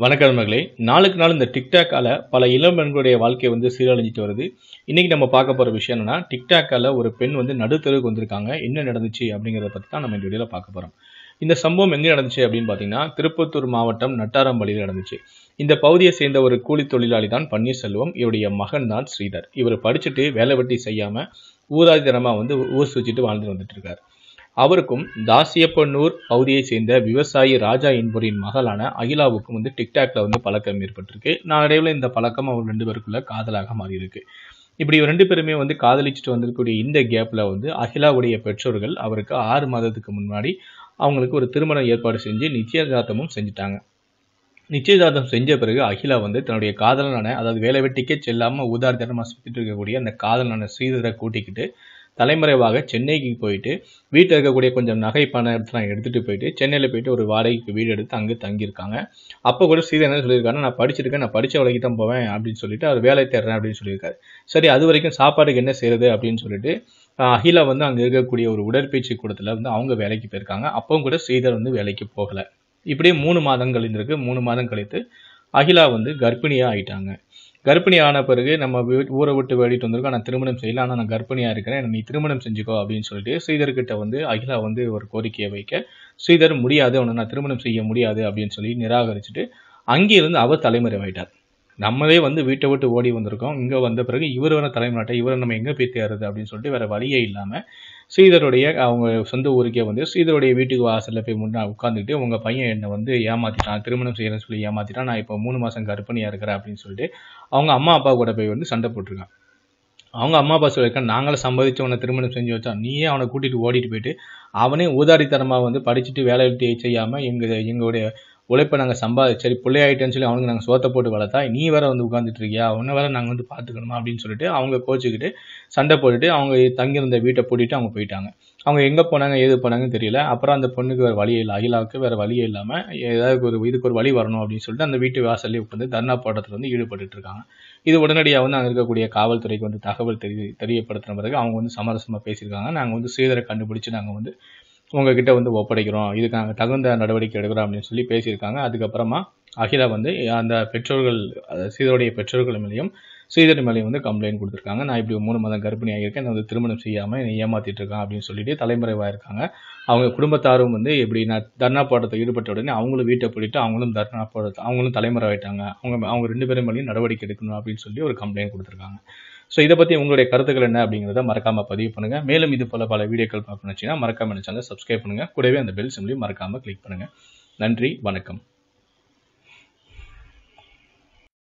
வணக்கம் நண்பர்களே நாளுக்கு நாள் இந்த டிக்டாக்கால பல இளம் பெண்களுடைய வாழ்க்கை வந்து சீரழிஞ்சிட்டு வருது இன்னைக்கு நம்ம பார்க்க போற விஷயம் என்னன்னா டிக்டாக்கால ஒரு பெண் வந்து நடுத்தருவுக்கு வந்திருக்காங்க என்ன நடந்துச்சு அப்படிங்கிறத பத்தி தான் நம்ம இந்த வீடியோல பார்க்க போறோம் இந்த சம்பவம் எங்க நடந்துச்சு அப்படின்னு பார்த்தீங்கன்னா திருப்பத்தூர் மாவட்டம் நட்டாரம்பள்ளியில் நடந்துச்சு இந்த பகுதியை சேர்ந்த ஒரு கூலி தொழிலாளி தான் பன்னீர்செல்வம் இவருடைய மகன் தான் ஸ்ரீதர் இவர் படிச்சுட்டு வேலை வெட்டி செய்யாம ஊதாரித்தனமா வந்து ஊர் சுற்றிட்டு வாழ்ந்து வந்துட்டு இருக்காரு அவருக்கும் தாசியப்பனூர் பகுதியை சேர்ந்த விவசாயி ராஜா என்பவரின் மகளான அகிலாவுக்கும் வந்து டிக்டாக்ல வந்து பழக்கம் ஏற்பட்டிருக்கு நாளடைவில் இந்த பழக்கம் அவங்க ரெண்டு பேருக்குள்ள காதலாக மாறி இருக்கு இப்படி இவங்க ரெண்டு பேருமே வந்து காதலிச்சுட்டு வந்திருக்கக்கூடிய இந்த கேப்ல வந்து அகிலாவுடைய பெற்றோர்கள் அவருக்கு ஆறு மாதத்துக்கு முன்னாடி அவங்களுக்கு ஒரு திருமணம் ஏற்பாடு செஞ்சு நிச்சயதார்த்தமும் செஞ்சுட்டாங்க நிச்சயதார்த்தம் செஞ்ச பிறகு அகிலா வந்து தன்னுடைய காதலனான அதாவது வேலை வெட்டிக்கே செல்லாம உதாரணமா சுத்திட்டு இருக்கக்கூடிய அந்த காதலனான ஸ்ரீதரை கூட்டிக்கிட்டு தலைமறைவாக சென்னைக்கு போயிட்டு வீட்டில் இருக்கக்கூடிய கொஞ்சம் நகை பணத்தெல்லாம் எடுத்துட்டு போயிட்டு சென்னையில் போயிட்டு ஒரு வாடகைக்கு வீடு எடுத்து அங்கே தங்கியிருக்காங்க அப்போ கூட ஸ்ரீதர் என்ன சொல்லியிருக்காருன்னா நான் படிச்சிருக்கேன் நான் படிச்ச வேலைக்கு தான் போவேன் அப்படின்னு சொல்லிட்டு அவர் வேலை தேடுறேன் அப்படின்னு சொல்லியிருக்காரு சரி அது வரைக்கும் சாப்பாடுக்கு என்ன செய்யறது அப்படின்னு சொல்லிட்டு ஆஹ் அகிலா வந்து அங்கே இருக்கக்கூடிய ஒரு உடற்பயிற்சி கூடத்தில் வந்து அவங்க வேலைக்கு போயிருக்காங்க அப்பவும் கூட ஸ்ரீதர் வந்து வேலைக்கு போகலை இப்படியே மூணு மாதம் கழிந்திருக்கு மூணு மாதம் கழித்து அகிலா வந்து கர்ப்பிணியாக ஆயிட்டாங்க கர்ப்பிணி ஆன பிறகு நம்ம வீ- ஊரை விட்டு வெளியிட்டு வந்திருக்கோம் நான் திருமணம் செய்யல ஆனால் நான் கர்ப்பிணியாக இருக்கிறேன் நீ திருமணம் செஞ்சுக்கோ அப்படின்னு சொல்லிட்டு ஸ்ரீதர்கிட்ட வந்து அகிலா வந்து ஒரு கோரிக்கையை வைக்க ஸ்ரீதர் முடியாது அவனை நான் திருமணம் செய்ய முடியாது அப்படின்னு சொல்லி நிராகரிச்சுட்டு அங்கேயிருந்து அவர் தலைமறைவாயிட்டார் நம்மளே வந்து வீட்டை விட்டு ஓடி வந்திருக்கோம் இங்கே வந்த பிறகு இவர் வர தலைமறைட்ட இவரை நம்ம எங்கே போய் தேடுறது அப்படின்னு சொல்லிட்டு வேற வழியே இல்லாமல் ஸ்ரீதருடைய அவங்க சொந்த ஊருக்கே வந்து ஸ்ரீதருடைய வீட்டுக்கு வாசல்ல போய் முன்னா உட்காந்துக்கிட்டு உங்க பையன் என்னை வந்து ஏமாத்திட்டான் திருமணம் செய்யறேன்னு சொல்லி ஏமாத்திட்டான் நான் இப்போ மூணு மாசம் கர்ப்பிணியா இருக்கிறேன் அப்படின்னு சொல்லிட்டு அவங்க அம்மா அப்பா கூட போய் வந்து சண்டை போட்டிருக்கான் அவங்க அம்மா அப்பா சொல்லியிருக்காங்க நாங்களும் சம்பாதிச்சு அவனை திருமணம் செஞ்சு வச்சா நீயே அவனை கூட்டிட்டு ஓடிட்டு போயிட்டு அவனே ஊதாரித்தனமா வந்து படிச்சுட்டு வேலை வெட்டி செய்யாம எங்க எங்களுடைய உழைப்பை நாங்கள் சம்பா சரி பிள்ளையாயிட்டேன்னு சொல்லி அவனுக்கு நாங்கள் சோத்தை போட்டு வளர்த்தா நீ வேற வந்து உட்காந்துட்டு இருக்கியா அவனை வேற நாங்கள் வந்து பார்த்துக்கணுமா அப்படின்னு சொல்லிட்டு அவங்க கோச்சிக்கிட்டு சண்டை போட்டுட்டு அவங்க தங்கியிருந்த வீட்டை பூட்டிட்டு அவங்க போயிட்டாங்க அவங்க எங்கே போனாங்க ஏது போனாங்கன்னு தெரியல அப்புறம் அந்த பொண்ணுக்கு வேறு வழி இல்லை அகிலாவுக்கு வேறு வழியே இல்லாமல் ஏதாவது ஒரு இதுக்கு ஒரு வழி வரணும் அப்படின்னு சொல்லிட்டு அந்த வீட்டு வாசல்லே உட்காந்து தர்ணா போராட்டத்தில் வந்து ஈடுபட்டுட்டு இருக்காங்க இது உடனடியாக வந்து அங்கே இருக்கக்கூடிய காவல்துறைக்கு வந்து தகவல் தெரிய தெரியப்படுத்தின பிறகு அவங்க வந்து சமரசமாக பேசியிருக்காங்க நாங்கள் வந்து ஸ்ரீதரை கண்டுபிடிச்சு நாங்கள் வந்து உங்ககிட்ட வந்து ஒப்படைக்கிறோம் இதுக்கு நாங்கள் தகுந்த நடவடிக்கை எடுக்கிறோம் அப்படின்னு சொல்லி பேசியிருக்காங்க அதுக்கப்புறமா அகிலா வந்து அந்த பெற்றோர்கள் அதாவது ஸ்ரீதருடைய பெற்றோர்கள் மேலேயும் ஸ்ரீதர் மேலேயும் வந்து கம்ப்ளைண்ட் கொடுத்துருக்காங்க நான் இப்படி மூணு மாதம் கர்ப்பிணி ஆகியிருக்கேன் நான் வந்து திருமணம் செய்யாமல் என்னை ஏமாத்திட்டு இருக்கான் அப்படின்னு சொல்லிட்டு தலைமறைவாக இருக்காங்க அவங்க குடும்பத்தாரும் வந்து எப்படி நான் தர்ணா போராட்டத்தில் ஈடுபட்ட உடனே அவங்களும் வீட்டை போயிட்டு அவங்களும் தர்ணா போராட்டம் அவங்களும் தலைமறைவாயிட்டாங்க அவங்க அவங்க ரெண்டு பேரும் மேலேயும் நடவடிக்கை எடுக்கணும் அப்படின்னு சொல்லி ஒரு கம்ப்ளைண்ட் கொடுத்துருக்காங்க ஸோ இதை பற்றி உங்களுடைய கருத்துக்கள் என்ன அப்படிங்கிறத மறக்காம பதிவு பண்ணுங்க மேலும் இது போல பல வீடியோக்கள் பார்க்கணுச்சுன்னா மறக்காம சேனல் சப்ஸ்கிரைப் பண்ணுங்க கூடவே அந்த பெல் சிம்லையும் மறக்காம கிளிக் பண்ணுங்க நன்றி வணக்கம்